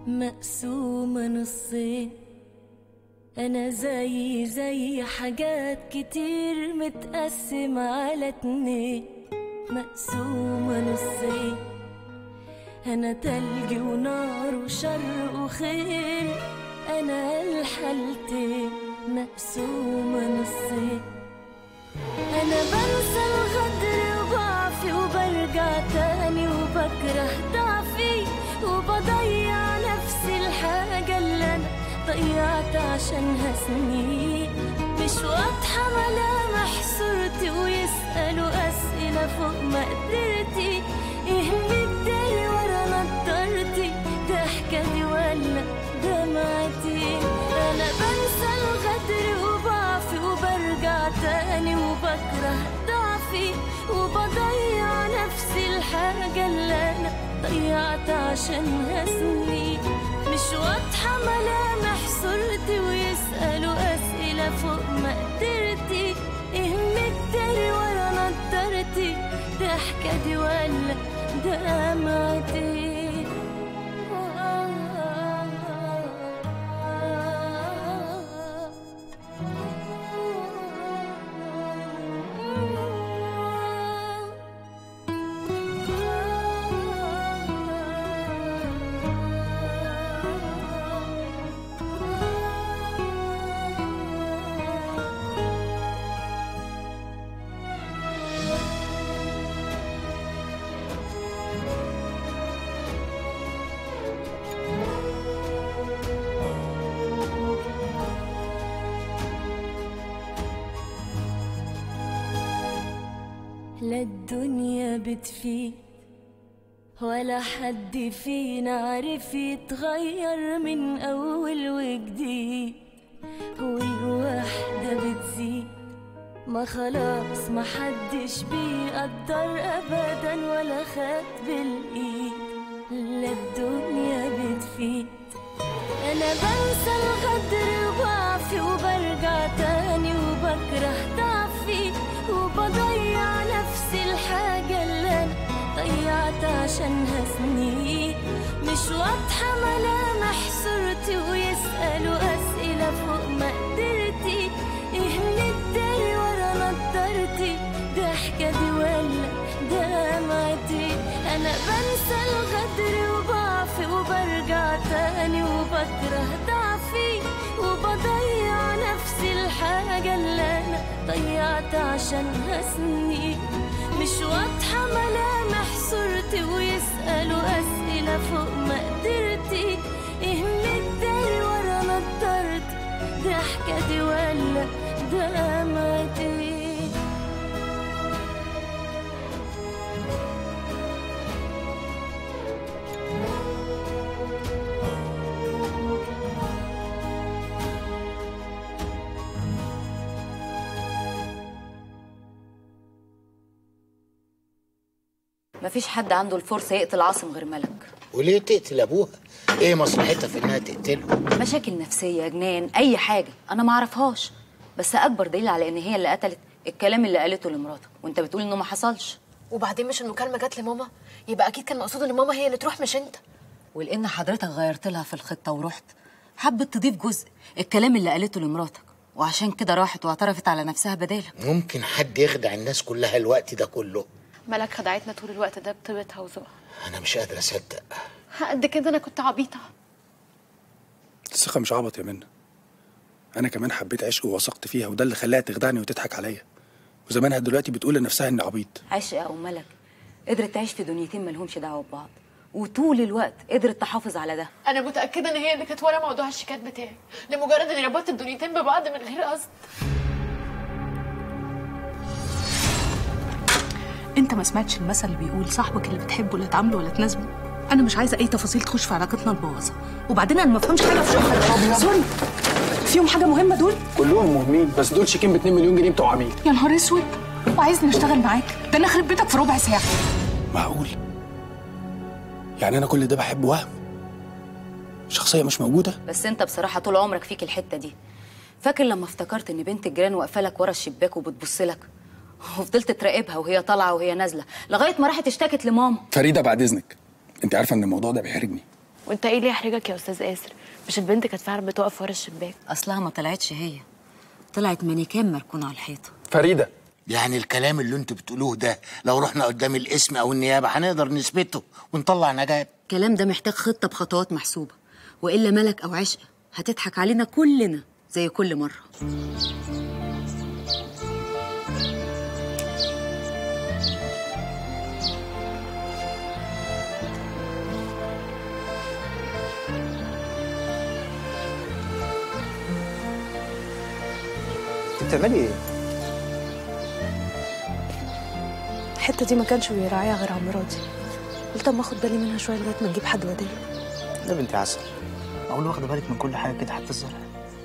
مقسومة نصين أنا زي زي حاجات كتير متقسمة على اتنين مقسومة نصين أنا تلج ونار وشر وخير أنا الحالتين مقسومة نصين أنا بنسى الغدر وضعفي وبرجع تاني وبكره ضعفي وبضيع نفسي الحاجة اللي أنا ضيعت عشانها سنين مش واضحة ملامح صورتي ويسألوا أسئلة فوق مقدرتي إيه مداري ورا نضارتي ضحكة دي ولا دمعتي أنا بنسى الغدر وضعفي وبرجع تاني وبكره ضعفي وبضيع نفسي الحاجة اللي أنا ضيعت عشانها سنين مش واضحة ملامح صورتي ويسألوا أسئلة فوق مقدرتي إيه مداري ورا نضارتي ضحكة دي ولا دمعتي لا الدنيا بتفيد ولا حد فينا عارف يتغير من أول وجديد والوحدة بتزيد ما خلاص ما حدش بيقدر أبدا ولا خد بالإيد لا الدنيا بتفيد أنا بنسى الغدر وضعفي وبرجع تاني وبكره ضعفي وبضيع نفسي الحاجة اللي أنا ضيعت عشانها سنين مش واضحة ملامح صورتي ويسألوا أسئلة فوق مقدرتي إيه مداري ورا نضارتي ضحكة دي ولا دمعتي أنا بنسى الغدر وضعفي وبرجع تاني وبكره ضعفي وبضيع نفسي الحاجة اللي أنا ضيعت عشانها سنين مش واضحة ملامح صورتي ويسألوا أسئلة فوق مقدرتي إيه مداري ورا نضارتي ضحكة دي ولا دمعتي مفيش حد عنده الفرصة يقتل عاصم غير ملك وليه تقتل ابوها ايه مصلحتها في انها تقتله مشاكل نفسية جنان أي حاجة أنا ما أعرفهاش بس أكبر دليل على إن هي اللي قتلت الكلام اللي قالته لمراتك وأنت بتقول إنه ما حصلش وبعدين مش المكالمه جت لماما يبقى اكيد كان مقصود ان ماما هي اللي تروح مش انت ولأن حضرتك غيرت لها في الخطة ورحت حبت تضيف جزء الكلام اللي قالته لمراتك وعشان كده راحت واعترفت على نفسها بدالك ممكن حد يخدع الناس كلها الوقت ده كله ملك خدعتنا طول الوقت ده بطيبتها وذوقها انا مش قادر اصدق قد كده انا كنت عبيطه الثقة مش عبط يا منى أنا كمان حبيت عشق ووثقت فيها وده اللي خلاها تخدعني وتضحك عليا وزمانها دلوقتي بتقول لنفسها إني عبيط عشق أو ملك قدرت تعيش في دنيتين ملهمش دعوة ببعض وطول الوقت قدرت تحافظ على ده انا متاكده ان هي اللي كانت ورا موضوع الشيكات بتاعي لمجرد اني ربطت الدنيتين ببعض من غير قصد انت ما سمعتش المثل اللي بيقول صاحبك اللي بتحبه لا تعامله ولا تناسبه انا مش عايزه اي تفاصيل تخش في علاقتنا البوظه وبعدين انا ما بفهمش حاجه في شغلك سوري فيهم حاجه مهمه دول كلهم مهمين بس دول شيكين ب 2 مليون جنيه بتوع عميل يا نهار اسود وعايزني اشتغل معاك ده انا اخرب بيتك في ربع ساعه معقول يعني أنا كل ده بحب وهم شخصية مش موجودة بس انت بصراحة طول عمرك فيك الحتة دي فاكر لما افتكرت ان بنت الجيران واقفة لك ورا الشباك وبتبص لك وفضلت تراقبها وهي طالعة وهي نازلة لغاية ما راحت اشتكت لماما فريدة بعد إذنك أنت عارفة إن الموضوع ده بيحرجني وانت ايه اللي يحرجك يا استاذ اسر مش البنت كانت فعلا بتقف ورا الشباك اصلها ما طلعتش هي طلعت مانيكان مركونه على الحيطه فريده يعني الكلام اللي انتوا بتقولوه ده لو رحنا قدام الاسم او النيابه هنقدر نثبته ونطلع نجاة الكلام ده محتاج خطه بخطوات محسوبه والا ملك او عشق هتضحك علينا كلنا زي كل مره انت بتعملي ايه؟ الحته دي ما كانش بيراعيها غير عمراتي قلت اما اخد بالي منها شويه لغايه ما نجيب حد بديل ده بنتي عسل اقول واخده بالك من كل حاجه كده حتى الزرع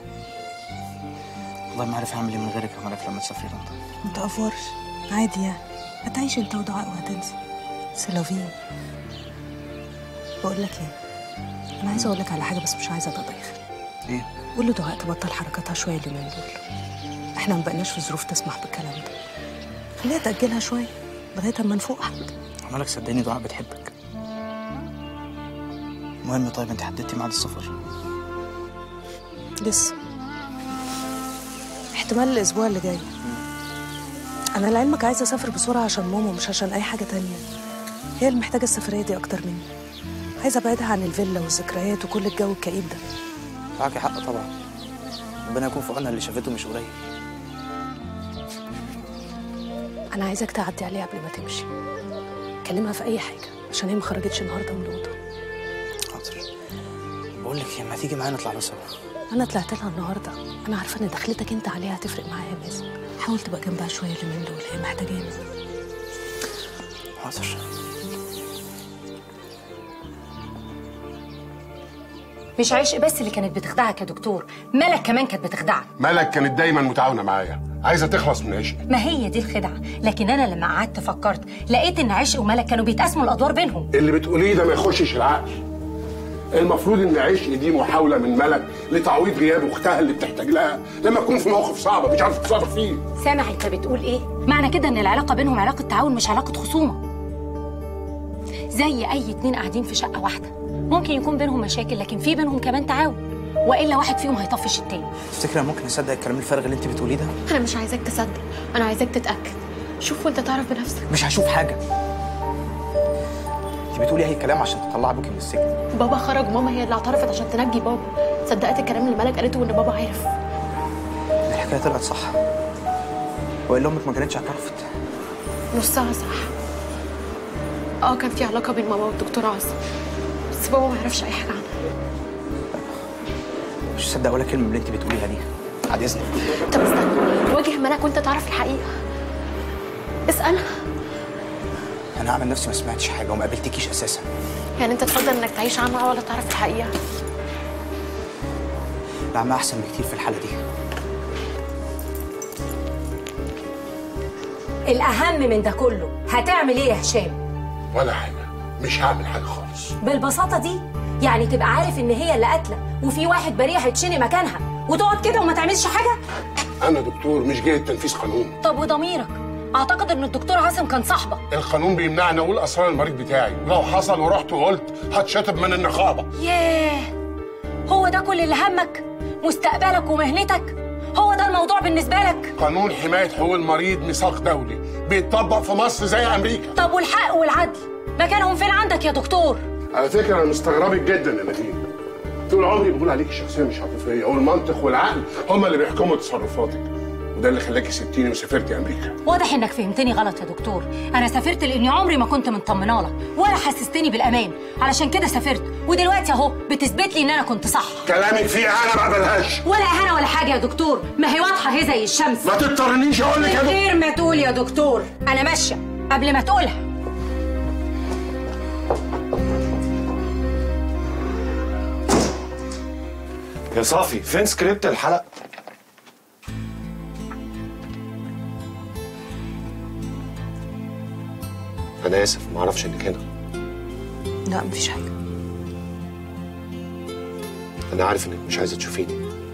والله ما عارف اعمل ايه من غيرك يا ملك لما تسافري لندن ما تقفرش عادي يعني هتعيش انت ودعاء وهتنسى سيلافين بقول لك ايه انا عايزه اقول لك على حاجه بس مش عايزه اتدخل ايه؟ قول له دعاء تبطل حركاتها شويه اليومين دول احنا ما بقناش في ظروف تسمح بالكلام ده خليها تاجلها شويه لغايه اما نفوق حد مالك صدقني دعاء بتحبك المهم طيب انت حددتي ميعاد السفر لسه احتمال الاسبوع اللي جاي انا لعلمك عايزه اسافر بسرعه عشان ماما مش عشان اي حاجه تانية هي اللي محتاجه السفريه دي اكتر مني عايزه ابعدها عن الفيلا والذكريات وكل الجو الكئيب ده معاكي حق طبعا ربنا يكون في عونها اللي شافته مش قليل انا عايزاك تعدي عليها قبل ما تمشي كلمها في اي حاجه عشان هي ما خرجتش النهارده من الاوضه حاضر بقول لك ايه ما تيجي معايا نطلع سوا انا طلعت لها النهارده انا عارفه ان دخلتك انت عليها هتفرق معاها يا مازن حاول تبقى جنبها شويه اليومين دول هي محتاجانا حاضر مش عشق بس اللي كانت بتخدعك يا دكتور ملك كمان كانت بتخدعك ملك كانت دايما متعاونه معايا عايزه تخلص من عشق ما هي دي الخدعه لكن انا لما قعدت فكرت لقيت ان عشق وملك كانوا بيتقاسموا الادوار بينهم اللي بتقوليه ده ما يخشش العقل المفروض ان عشق دي محاوله من ملك لتعويض غياب اختها اللي بتحتاج لها لما تكون في موقف صعب مش عارفه تتصرف فيه سامع انت بتقول ايه معنى كده ان العلاقه بينهم علاقه تعاون مش علاقه خصومه زي اي اتنين قاعدين في شقه واحده ممكن يكون بينهم مشاكل لكن في بينهم كمان تعاون والا واحد فيهم هيطفش التاني تفتكر أنا ممكن اصدق الكلام الفارغ اللي انت بتقوليه ده انا مش عايزاك تصدق انا عايزاك تتاكد شوف وانت تعرف بنفسك مش هشوف حاجه انت بتقولي اي كلام عشان تطلع ابوكي من السجن بابا خرج ماما هي اللي اعترفت عشان تنجي بابا صدقت الكلام اللي ملك قالته وان بابا عارف الحكايه طلعت صح والا امك ما كانتش اعترفت نصها صح اه كان في علاقه بين ماما والدكتور عاصم بس بابا ما يعرفش اي حاجه عنها مش هصدق ولا كلمه من اللي انت بتقوليها دي بعد اذنك طب استنى واجه ملك وانت تعرف الحقيقه اسالها انا هعمل نفسي ما سمعتش حاجه وما قابلتكيش اساسا يعني انت تفضل انك تعيش عنها ولا تعرف الحقيقه العمى احسن بكتير في الحاله دي الاهم من ده كله هتعمل ايه يا هشام ولا حاجه مش هعمل حاجه خالص بالبساطه دي يعني تبقى عارف ان هي اللي قاتله وفي واحد بريء هيتشني مكانها وتقعد كده وما تعملش حاجه انا دكتور مش جاي تنفيذ قانون طب وضميرك اعتقد ان الدكتور عاصم كان صاحبك القانون بيمنعني اقول اسرار المريض بتاعي لو حصل ورحت وقلت هتشطب من النقابه ياه هو ده كل اللي همك مستقبلك ومهنتك هو ده الموضوع بالنسبه لك قانون حمايه حقوق المريض ميثاق دولي بيتطبق في مصر زي امريكا طب والحق والعدل مكانهم فين عندك يا دكتور على فكره انا مستغربك جدا يا نادين طول عمري بقول عليك شخصيه مش عاطفيه والمنطق والعقل هما اللي بيحكموا تصرفاتك وده اللي خلاكي سبتيني وسافرتي امريكا واضح انك فهمتني غلط يا دكتور انا سافرت لاني عمري ما كنت مطمنه لك ولا حسستني بالامان علشان كده سافرت ودلوقتي اهو بتثبت لي ان انا كنت صح كلامك فيه انا ما بقبلهاش ولا اهانه ولا حاجه يا دكتور ما هي واضحه هي زي الشمس ما تضطرنيش اقول لك من يا دكتور. غير ما تقول يا دكتور انا ماشيه قبل ما تقولها يا صافي فين سكريبت الحلقة؟ أنا آسف ما أعرفش إنك هنا لا مفيش حاجه أنا عارف إنك مش عايزة تشوفيني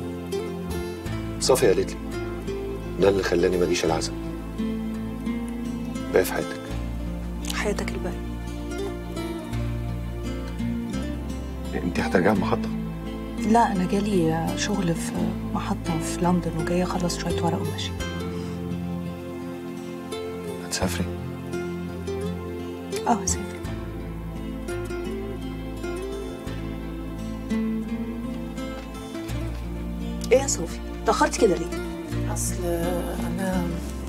صافي قالت لي ده اللي خلاني ما أجيش العزم باقي في حياتك حياتك الباقي انت هترجعي المحطه لا انا جالي شغل في محطه في لندن وجايه اخلص شويه ورق وماشي هتسافري اه هسافر ايه يا صوفي اتاخرتي كده ليه اصل انا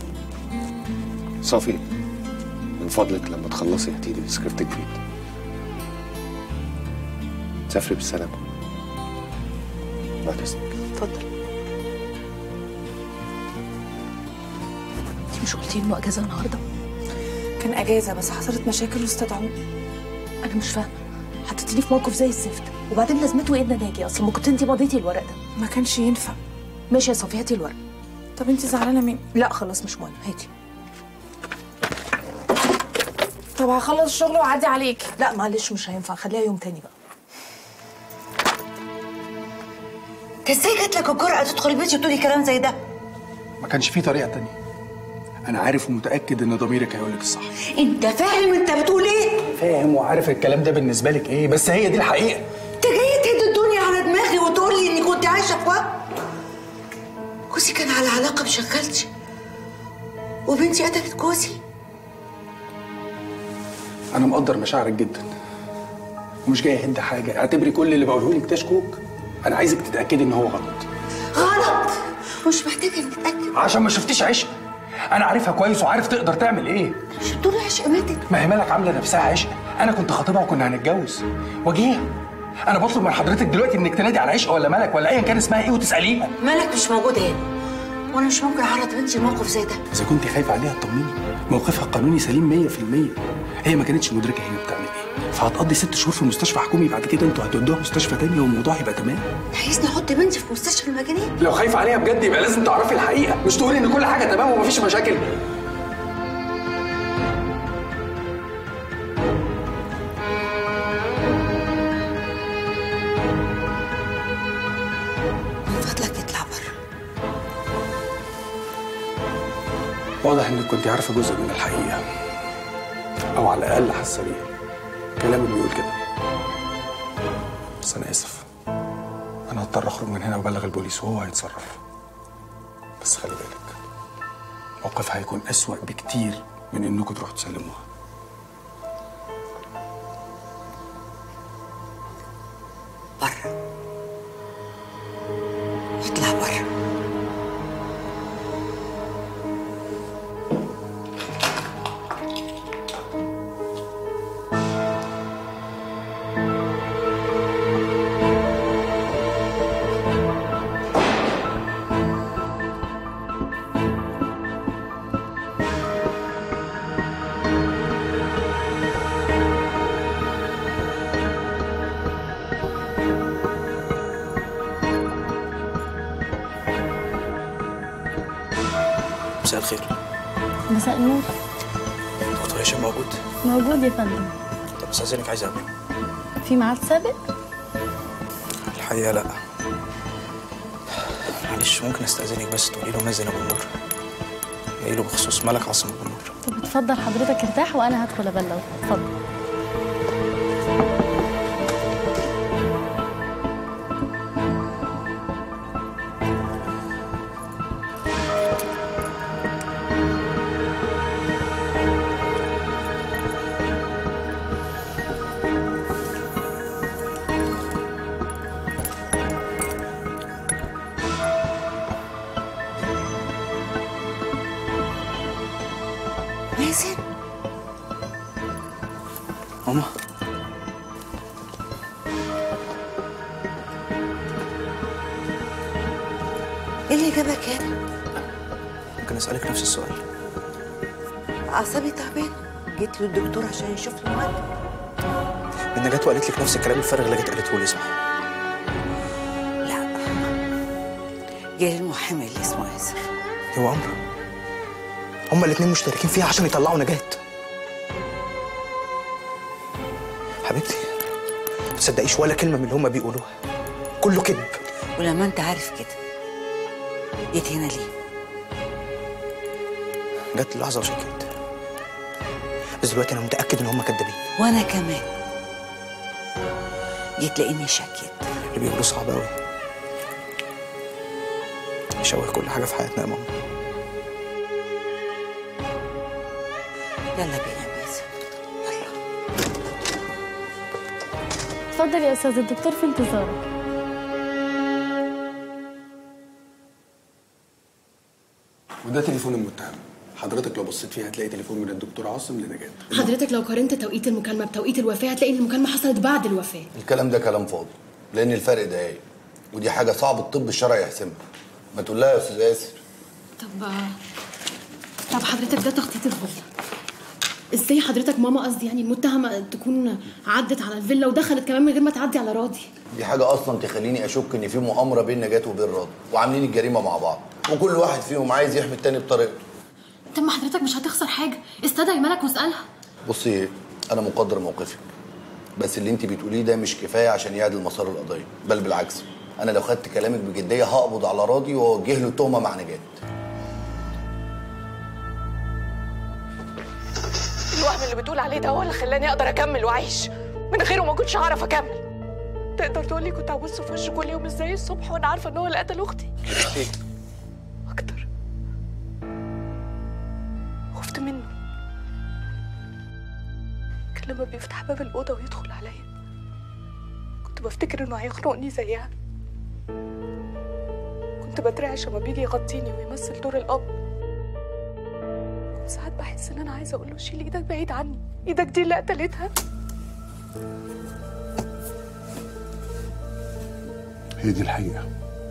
صافي من فضلك لما تخلصي هاتي لي سكريبت جديد سافري بالسلامه بعد اذنك اتفضل انت مش قلتي انه اجازه النهارده كان اجازه بس حصلت مشاكل واستدعوه انا مش فاهمه حطيتيني في موقف زي الزفت وبعدين لازمته ايه ان انا اجي اصلا ما كنت انت مضيتي الورق ده ما كانش ينفع ماشي يا صوفي هاتي الورق طب انت زعلانه مني لا خلاص مش مهم هاتي طب هخلص الشغل واعدي عليك لا معلش مش هينفع خليها يوم تاني بقى انت ازاي جات لك الجرأة تدخل بيتي وتقولي كلام زي ده؟ ما كانش في طريقه تانية انا عارف ومتاكد ان ضميرك هيقول لك الصح انت فاهم انت بتقول ايه؟ فاهم وعارف الكلام ده بالنسبه لك ايه بس هي دي الحقيقه انت جاي تهد الدنيا على دماغي وتقول لي اني كنت عايشه في وهم جوزي كان على علاقه بشغالتي وبنتي قتلت جوزي انا مقدر مشاعرك جدا ومش جاي اهد حاجه اعتبري كل اللي بقوله لك ده شكوك انا عايزك تتاكدي ان هو غلط غلط مش محتاجه انك تتاكد عشان ما شفتيش عشق انا عارفها كويس وعارف تقدر تعمل ايه مش بتقولي عشق ماتت ما هي مالك عامله نفسها عشق انا كنت خاطبها وكنا هنتجوز وجيه انا بطلب من حضرتك دلوقتي انك تنادي على عشق ولا ملك ولا ايا كان اسمها ايه وتساليها مالك مش موجود هنا وانا مش ممكن اعرض بنتي لموقف زي ده اذا كنت خايفه عليها اطمني موقفها القانوني سليم 100% هي ما كانتش مدركه هي بتعمل ايه فهتقضي ست شهور في مستشفى حكومي بعد كده انتوا هتودوها مستشفى تانية والموضوع هيبقى تمام عايزني احط بنتي في مستشفى المجانين لو خايفه عليها بجد يبقى لازم تعرفي الحقيقه مش تقولي ان كل حاجه تمام ومفيش مشاكل من فضلك اطلع بره واضح انك كنت عارفه جزء من الحقيقه او على الاقل حاسه بيها كلامي بيقول كده بس انا اسف انا هضطر اخرج من هنا وابلغ البوليس وهو هيتصرف بس خلي بالك موقفها هيكون اسوأ بكتير من انكم تروحوا تسلموها بره اطلع بره مساء الخير مساء النور دكتور هشام موجود موجود يا فندم طب استاذنك عايز اقابله في ميعاد سابق الحقيقه لا معلش ممكن استاذنك بس تقولي له مازن ابو النور جاي له بخصوص ملك عاصم ابو النور طب اتفضل حضرتك ارتاح وانا هدخل ابلغ اتفضل مازن ماما ايه اللي جابك هنا؟ ممكن اسالك نفس السؤال اعصابي تعبان جيت للدكتور عشان يشوف لي المرض ان جت وقالت لك نفس الكلام الفارغ اللي جت قالته لي صح جه المحامي اللي اسمه اسف هو امر هما الاتنين مشتركين فيها عشان يطلعوا نجاة حبيبتي ما تصدقيش ولا كلمه من اللي هما بيقولوها كله كذب ولما انت عارف كده جيت هنا ليه؟ جت اللحظه وشكيت بس دلوقتي انا متاكد ان هما كدابين وانا كمان جيت لاني شكيت اللي بيقولوا صعب قوي يشوه كل حاجه في حياتنا يا ماما يلا بينا يا ميسة اتفضل يا استاذ الدكتور في انتظارك وده تليفون المتهم حضرتك لو بصيت فيه هتلاقي تليفون من الدكتور عاصم لنجاة حضرتك لو قارنت توقيت المكالمه بتوقيت الوفاه هتلاقي ان المكالمه حصلت بعد الوفاه الكلام ده كلام فاضي لان الفرق دقايق ودي حاجه صعب الطب الشرعي يحسمها ما تقول لها يا استاذ ياسر طب طب حضرتك ده تخطيط الفيلا ازاي حضرتك ماما قصدي يعني المتهمه تكون عدت على الفيلا ودخلت كمان من غير ما تعدي على راضي دي حاجه اصلا تخليني اشك ان في مؤامره بين نجاة وبين راضي وعاملين الجريمه مع بعض وكل واحد فيهم عايز يحمي التاني بطريقته طب ما حضرتك مش هتخسر حاجه استدعي ملك واسالها بصي انا مقدر موقفك بس اللي انت بتقوليه ده مش كفايه عشان يعدل مسار القضيه بل بالعكس انا لو خدت كلامك بجديه هقبض على راضي واوجه له تهمه مع نجاة الوهم اللي بتقول عليه ده هو اللي خلاني اقدر اكمل واعيش من غيره ما كنتش هعرف اكمل تقدر تقول لي كنت هبص في وشه كل يوم ازاي الصبح وانا عارفه ان هو اللي قتل اختي اكتر خفت منه كان لما بيفتح باب الاوضه ويدخل عليا كنت بفتكر انه هيخنقني زيها كنت بترعش لما بيجي يغطيني ويمثل دور الاب كنت ساعات بحس ان انا عايزه اقول له شيل ايدك بعيد عني ايدك دي اللي قتلتها هي دي الحقيقة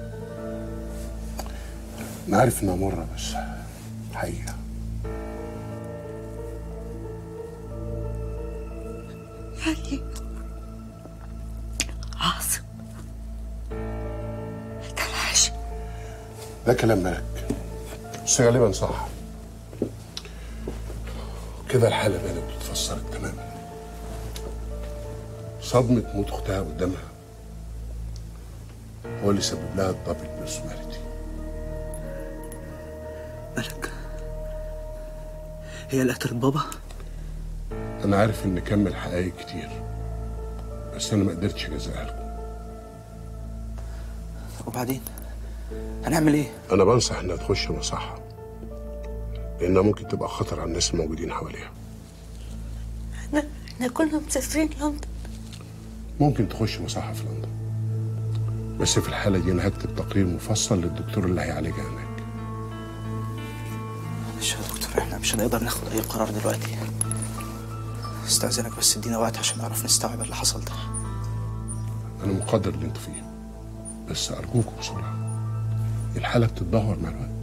أنا عارف إنها مرة بس حقيقة يعني عاصم تلاش ده كلام ملك بس غالبا صح كده الحالة بانت واتفسرت تماما صدمة موت أختها قدامها هو اللي سبب لها الدبل بيرسوناليتي هي اللي قتلت بابا أنا عارف إن كمل حقايق كتير بس أنا ما قدرتش أجزاها لكم وبعدين هنعمل ايه أنا بنصح إنها تخش مصحة لأنها ممكن تبقى خطر على الناس الموجودين حواليها احنا احنا كنا مسافرين لندن ممكن تخش مصحة في لندن بس في الحالة دي أنا هكتب تقرير مفصل للدكتور اللي هيعالجها هناك معلش يا دكتور احنا مش هنقدر ناخد اي قرار دلوقتي استاذنك بس ادينا وقت عشان نعرف نستوعب اللي حصل ده أنا مقدر اللي أنتوا فيه بس أرجوكم بسرعة الحالة بتتدهور مع الوقت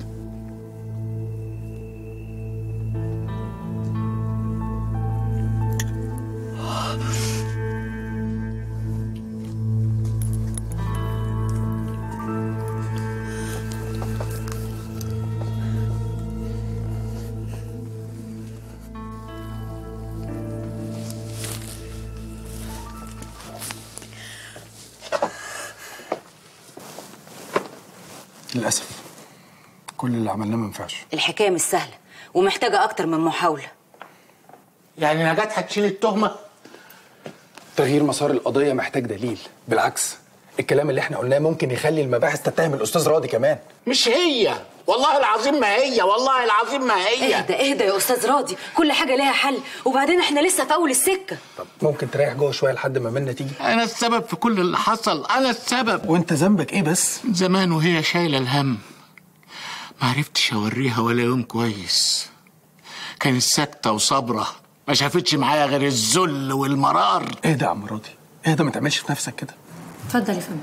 للاسف كل اللي عملناه ما ينفعش الحكايه مش سهله ومحتاجه اكتر من محاوله يعني نجاة هتشيل التهمة تغيير مسار القضيه محتاج دليل بالعكس الكلام اللي احنا قلناه ممكن يخلي المباحث تتهم الاستاذ راضي كمان مش هي والله العظيم ما هي والله العظيم ما هي اهدى اهدى يا استاذ راضي كل حاجه ليها حل وبعدين احنا لسه في اول السكه ممكن تريح جوه شويه لحد ما منا تيجي أنا السبب في كل اللي حصل أنا السبب وأنت ذنبك إيه بس؟ من زمان وهي شايلة الهم ما عرفتش أوريها ولا يوم كويس كانت ساكتة وصابرة ما شافتش معايا غير الذل والمرار اهدى يا عم راضي اهدى ما تعملش في نفسك كده اتفضل يا فندم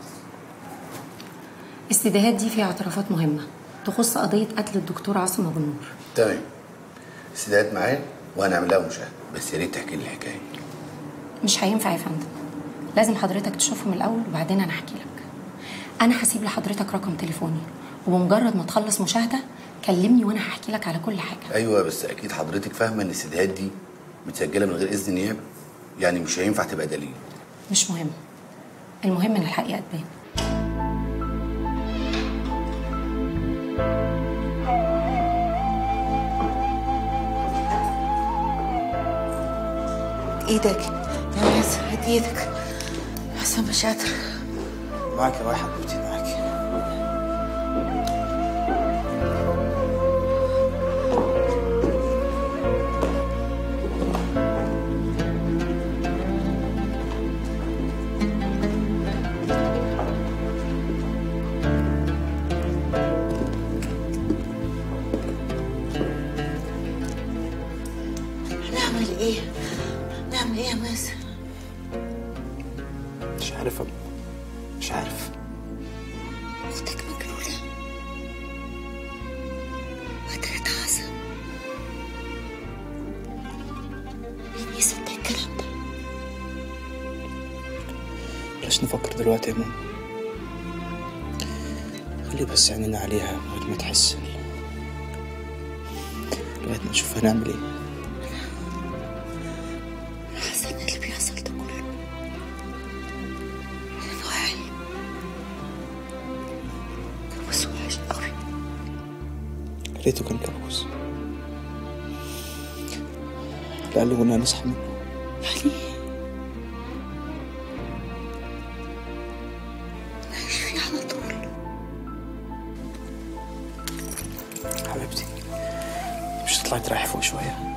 الاستداهات دي فيها اعترافات مهمة تخص قضية قتل الدكتور عاصم أبو النور تمام استدعيت معايا وهنعمل لها مشاهده بس يا ريت تحكي لي الحكايه مش هينفع يا فندم لازم حضرتك تشوفهم الأول وبعدين أنا أحكي لك أنا هسيب لحضرتك رقم تليفوني وبمجرد ما تخلص مشاهدة كلمني وأنا هحكي لك على كل حاجة ايوه بس اكيد حضرتك فاهمه ان الاستدعاءات دي متسجله من غير اذن النيابه يعني مش هينفع تبقى دليل مش مهم المهم إن الحقيقة تبان ايدك يا ناس هات ايدك بس أنا مش قادرة معاك يا واحد حبيبتي معاك نعمل إيه؟ نعمل إيه يا مازن؟ مش عارف يا ماما. مش عارف أختك مجنونة قتلت عاصم مين يصدق الكلام ده؟ بلاش نفكر دلوقتي يا ماما خلي بس عينينا عليها لغاية ما تحس لغاية ما نشوف هنعمل ايه حاسة إن اللي بيحصل ده كله أنا واعي كابوس وحش قوي يا ريته كان كابوس على الأقل كنا هنصحى منه يعني نعيش فيه على طول حبيبتي مش تطلعي تريحي فوق شوية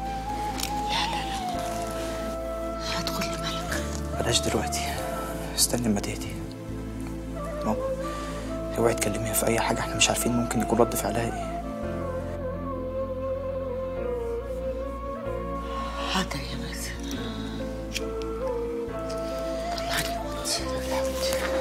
هدخل لملك بلاش دلوقتي استني اما تهدي ماما اوعي تكلميها في اي حاجه احنا مش عارفين ممكن يكون رد فعلها ايه حاضر يا مازن طلعني وانتي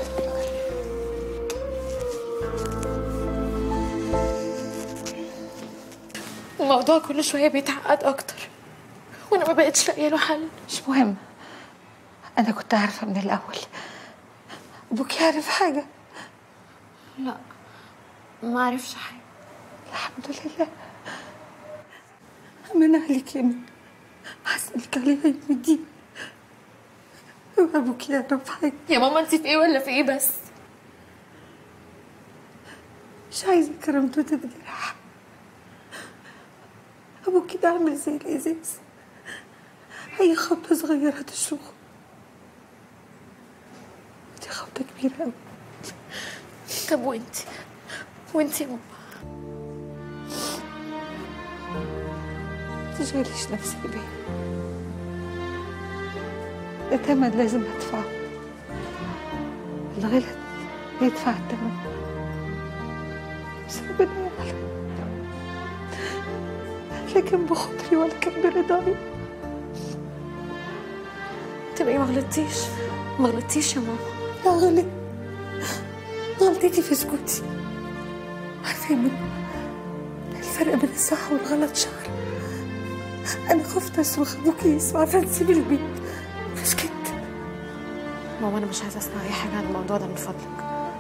الموضوع كل شوية بيتعقد أكتر وأنا ما بقتش لاقية له حل مش مهم أنا كنت عارفة من الأول أبوك يعرف حاجة لا ما عرفش حاجة الحمد لله أمان عليك يا من هسألك عليها يوم دي أبوك يعرف حاجة يا ماما انت في ايه ولا في ايه بس مش عايزة كرامته تتجرح أبوك كده عامل زي الإزاز أي خبطة صغيرة تشوخه دي خبطة كبيرة أوي طب وانت وانت يا ماما تشغليش نفسك بيه ده تمن لازم أدفعه الغلط يدفع التمن بس ربنا يعلم لا كان بخاطري ولا كان برضاي تبقي ما غلطتيش ما غلطتيش يا ماما لا غلط غلطتي في سكوتي عارفة يا منى الفرق بين الصح والغلط شعر أنا خفت أصرخ أبوكي يسمع فنسيب البيت فسكت ماما انا مش عايزه اسمع اي حاجه عن الموضوع ده من فضلك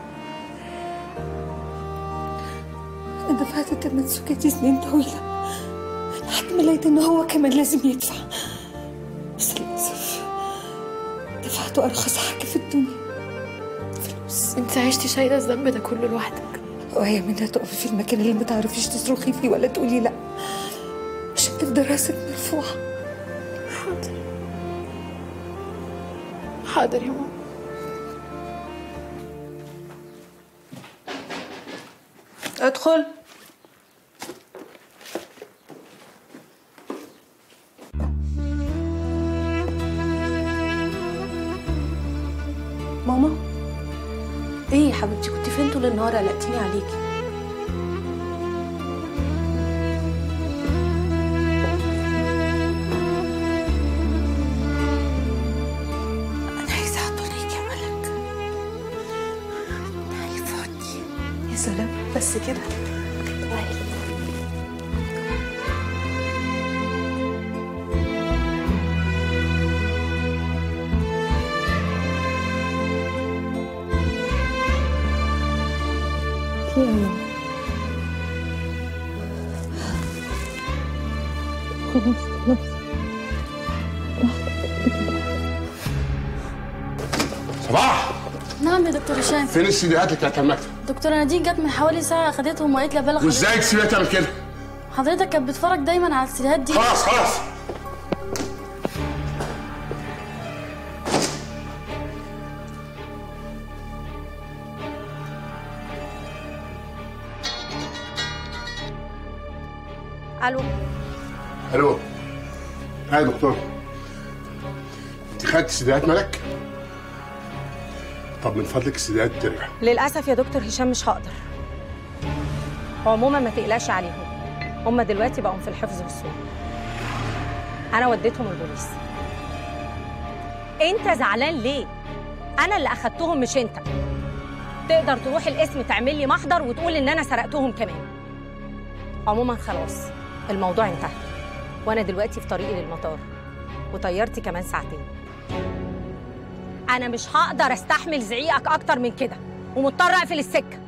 أنا دفعت تمن سكتي سنين طويلة لحد ما لقيت إن هو كمان لازم يدفع بس للأسف دفعته أرخص حاجة في الدنيا فلوس انت عشتي شايله الذنب ده كله لوحدك وهي منها تقفي في المكان اللي ما تعرفيش تصرخي فيه ولا تقولي لأ عشان تفضل راسك مرفوعة حاضر حاضر يا ماما ادخل ماما ايه يا حبيبتي كنت فين طول النهار قلقتيني عليكي أنا عايزة أحضنك يا ملك تعالي في حضني يا سلام بس كده في يا ماما خلاص خلاص صباح نعم يا دكتور هشام فين السيديهات اللي كانت على المكتب دكتورة نادين جت من حوالي ساعة أخدتهم وقالت لي أبلغ وازاي تسيبها تعمل كده حضرتك كانت بتتفرج دايما على السيديهات دي خلاص خلاص الو الو ها يا دكتور انت خدت استدعاءات ملك طب من فضلك استدعاءات ترجع للاسف يا دكتور هشام مش هقدر عموما ما تقلقش عليهم هم دلوقتي بقوا في الحفظ والسوق انا وديتهم البوليس انت زعلان ليه انا اللي اخدتهم مش انت تقدر تروح القسم تعمل لي محضر وتقول ان انا سرقتهم كمان عموما خلاص الموضوع انتهى وانا دلوقتي في طريقي للمطار وطيارتي كمان ساعتين انا مش هقدر استحمل زعيقك اكتر من كده ومضطر اقفل السكه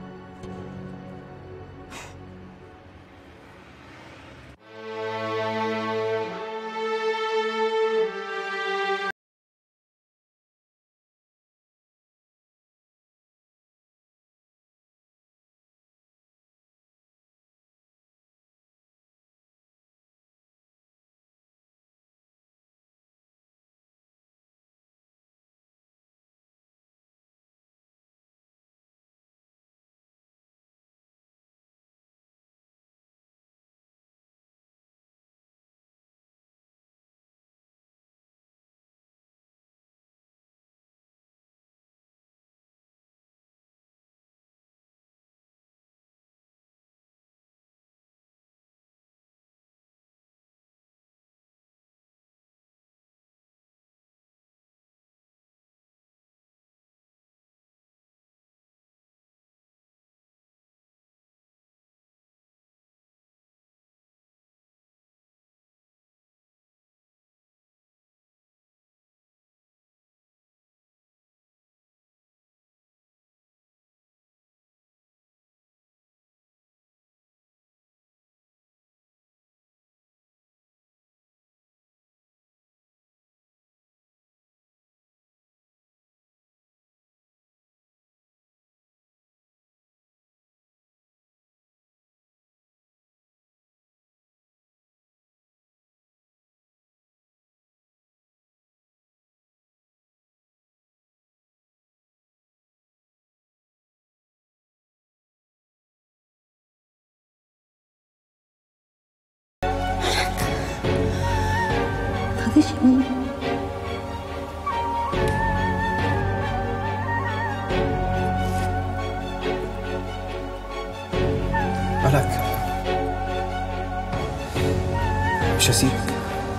تخافيش يا ماما ملك مش هسيبك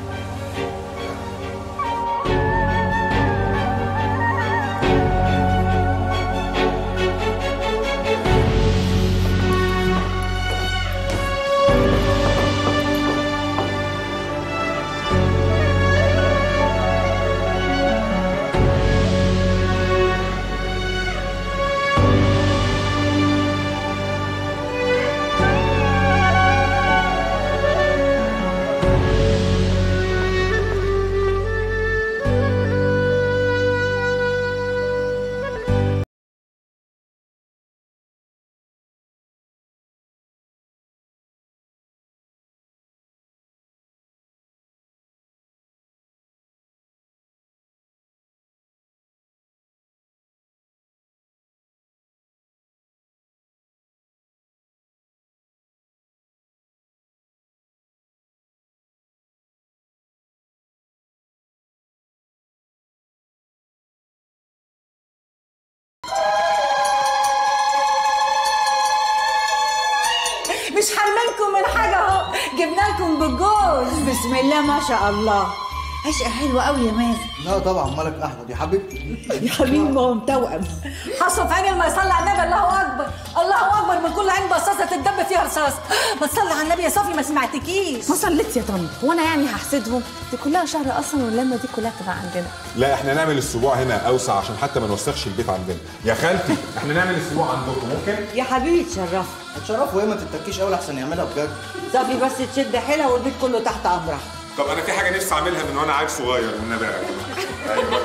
مش حرمانكم من حاجة اهو جبنا لكم بالجوز بسم الله ما شاء الله عشقة حلوة قوي يا مازن لا طبعا ملك احمد يا حبيبتي يا حبيبي ما هو متوأم حصل في عيني لما يصلي على النبي الله اكبر الله اكبر من كل عين بصاصه تتدب فيها رصاص ما تصلي على النبي يا صافي ما سمعتكيش ما صليتش يا طنط هو انا يعني هحسدهم دي كلها شهر اصلا واللمه دي كلها تبقى عندنا لا احنا نعمل السبوع هنا اوسع عشان حتى ما نوسخش البيت عندنا يا خالتي احنا نعمل السبوع عندكم ممكن يا حبيبي تشرفها اتشرفوا ايه ما تتكيش قوي احسن يعملها بجد صافي بس تشد حيلها والبيت كله تحت امرها طب انا في حاجه نفسي اعملها من وانا عيل صغير والنبي يا جماعه ايوه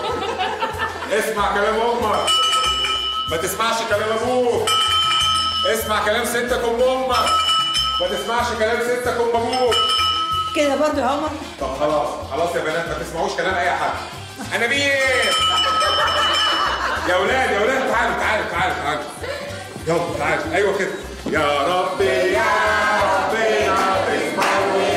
اسمع كلام امك ما تسمعش كلام ابوك اسمع كلام ستك ام امك ما تسمعش كلام ستك ام ابوك كده برضه يا عمر طب خلاص خلاص يا بنات ما تسمعوش كلام اي حد انا بيه يا ولاد يا ولاد تعالوا تعالوا تعالوا تعالوا يلا تعالوا ايوه كده يا رب يا رب يا رب اسمعوا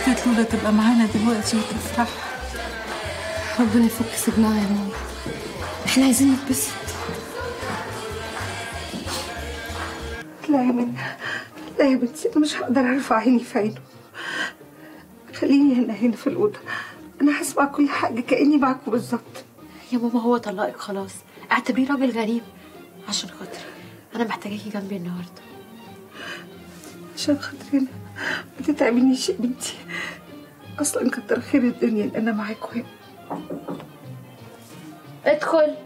نفسي لولا تبقى معانا دلوقتي وتفرح ربنا يفك سجنها يا ماما احنا عايزين نتبسط لا يا منى لا يا بنتي انا مش هقدر ارفع عيني في عينه خليني هنا هنا في الاوضه انا هسمع كل حاجه كاني معاكم بالظبط يا ماما هو طلقك خلاص اعتبريه راجل غريب عشان خاطري انا محتاجاكي جنبي النهارده عشان خاطرنا ما تتعبنيش يا بنتي اصلا كتر خير الدنيا ان انا معاكم هنا ادخل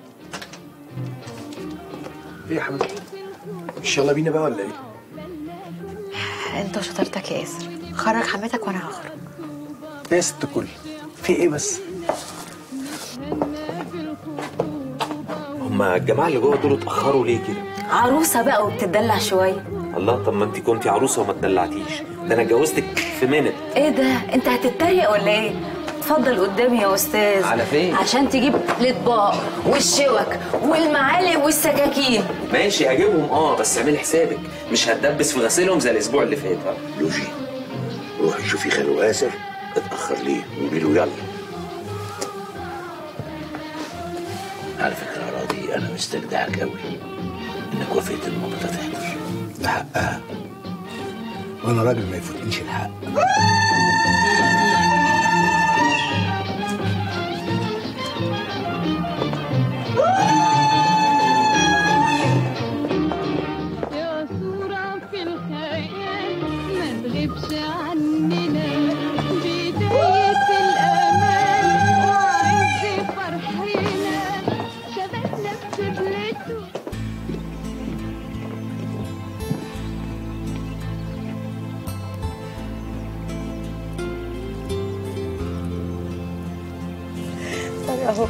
ايه يا حبيبتي مش يلا بينا بقى ولا ايه انت وشطارتك يا ياسر خرج حماتك وانا هخرج ايه يا ست الكل في ايه بس هما الجماعه اللي جوه دول اتاخروا ليه كده عروسه بقى وبتدلع شويه الله طب ما انت كنتي عروسه وما اتدلعتيش ده انا اتجوزتك في منت ايه ده انت هتتريق ولا ايه اتفضل قدامي يا استاذ على فين؟ عشان تجيب الاطباق والشوك والمعالق والسكاكين ماشي اجيبهم اه بس اعملي حسابك مش هتدبس في غسيلهم زي الاسبوع اللي فات ها لوجي روحي شوفي خالو آسر اتأخر ليه قولي له يلا على فكرة يا راضي أنا مستجدعك أوي إنك وافقت إن مامتها تحضر ده حقها وأنا راجل ما يفوتنيش الحق يا صورة في الخيال ما تغيبش عننا بداية الأمان وعز فرحنا شبابنا بسبلته اهو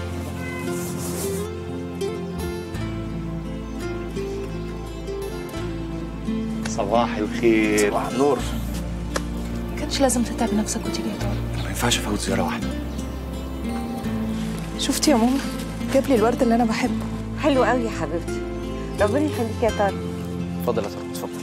صباح الخير صباح النور ما كانش لازم تتعب نفسك وتيجي يا طارق ما ينفعش افوت زياره واحده شفتي يا ماما جاب لي الورد اللي انا بحبه حلو قوي يا حبيبتي ربنا يخليك يا طارق اتفضل يا طارق اتفضل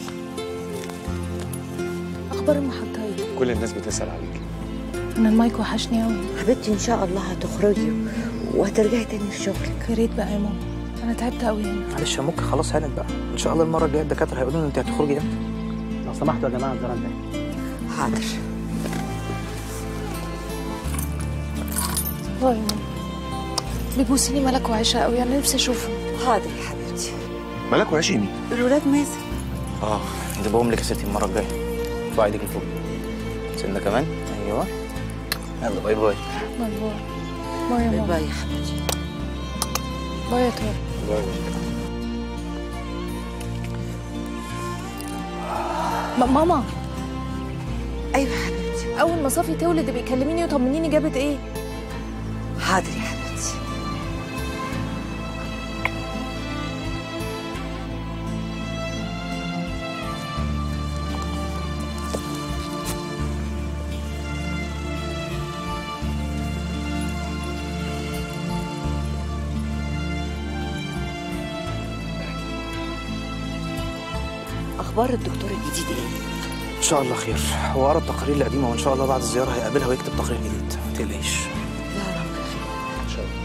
اخبار المحطه ايه كل الناس بتسال عليك انا المايك وحشني قوي حبيبتي ان شاء الله هتخرجي وهترجعي تاني لشغلك يا ريت بقى يا ماما انا تعبت قوي هنا معلش يا ممكن خلاص هانت بقى ان شاء الله المره الجايه الدكاتره هيقولوا لنا انت هتخرجي امتى لو سمحتوا يا جماعه الزرع ده حاضر باي يا ماما بيبوسيني ملك وعيشة قوي انا نفسي اشوفه حاضر يا حبيبتي مالك وعشي مين؟ الولاد ماسك اه جيبهم لك يا ستي المره الجايه ارفعي ايديك لفوق سنه كمان ايوه يلا باي باي باي باي باي يا ماما باي يا حبيبتي باي يا طارق م- ماما ايوه يا حبيبتي اول ما صافي تولد بيكلميني وطمنيني جابت ايه حاضر يا حبيبتي اخبار الدكتور الجديد ايه ان شاء الله خير هو قرا التقارير القديمه وان شاء الله بعد الزياره هيقابلها ويكتب تقرير جديد ما تقلقيش يا رب خير ان شاء الله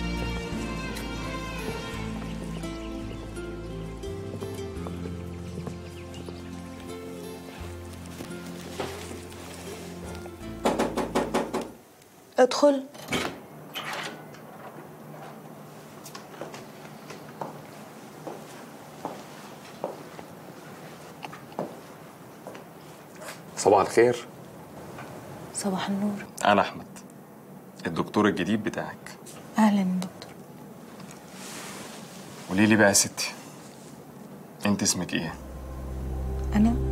ادخل صباح الخير صباح النور انا احمد الدكتور الجديد بتاعك اهلا يا دكتور قولي لي بقى يا ستي انت اسمك ايه انا